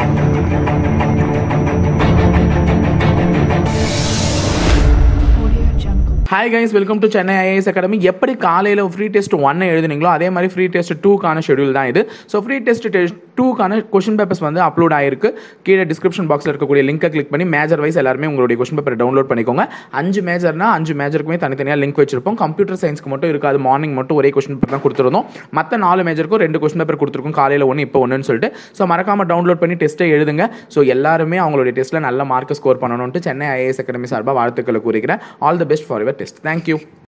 Audio Jungle. Hi guys welcome to Chennai IAS academy எப்படி காலையில் free test ஒன்னை எழுதுனீங்களோ அதே மாதிரி ஃப்ரீ டெஸ்ட் டூக்கான ஷெடியூல் தான் இது ஸோ ஃப்ரீ டெஸ்ட் டெஸ்ட் டூக்கான கொஷின் பேப்பர்ஸ் வந்து அப்லோட் ஆயிருக்கு கீழே டிஸ்கிரிப்ஷன் பாக்ஸில் இருக்கக்கூடிய லிங்கை கிளிக் பண்ணி மேஜர் வைஸ் எல்லாருமே உங்களுடைய கொஷின் பேப்பர் டவுன்லோட் பண்ணிக்கோங்க அஞ்சு மேஜர்னா அஞ்சு மேஜருக்குமே தனித்தனியாக லிங்க் வச்சிருப்போம் கம்ப்யூட்டர் சயின்ஸ்க்கு மட்டும் இருக்காது மார்னிங் மட்டும் ஒரே கொஷின் பேப்பர் தான் கொடுத்துருந்தோம் மற்ற நாலு மேஜருக்கும் ரெண்டு கொஷின் பேப்பர் கொடுத்துருக்கோம் காலையில் ஒன்று இப்போ ஒன்றுன்னு சொல்லிட்டு ஸோ மறக்காம டவுன்லோட் பண்ணி டெஸ்ட்டை எழுதுங்க ஸோ எல்லாருமே அவங்களுடைய டெஸ்ட்டில் நல்ல மார்க் ஸ்கோர் பண்ணணும்ட்டு சென்னை ஐஏஎஸ் அகாடமி சார்பாக வாழ்த்துக்களை கூறுகிறேன் all the best for your test thank you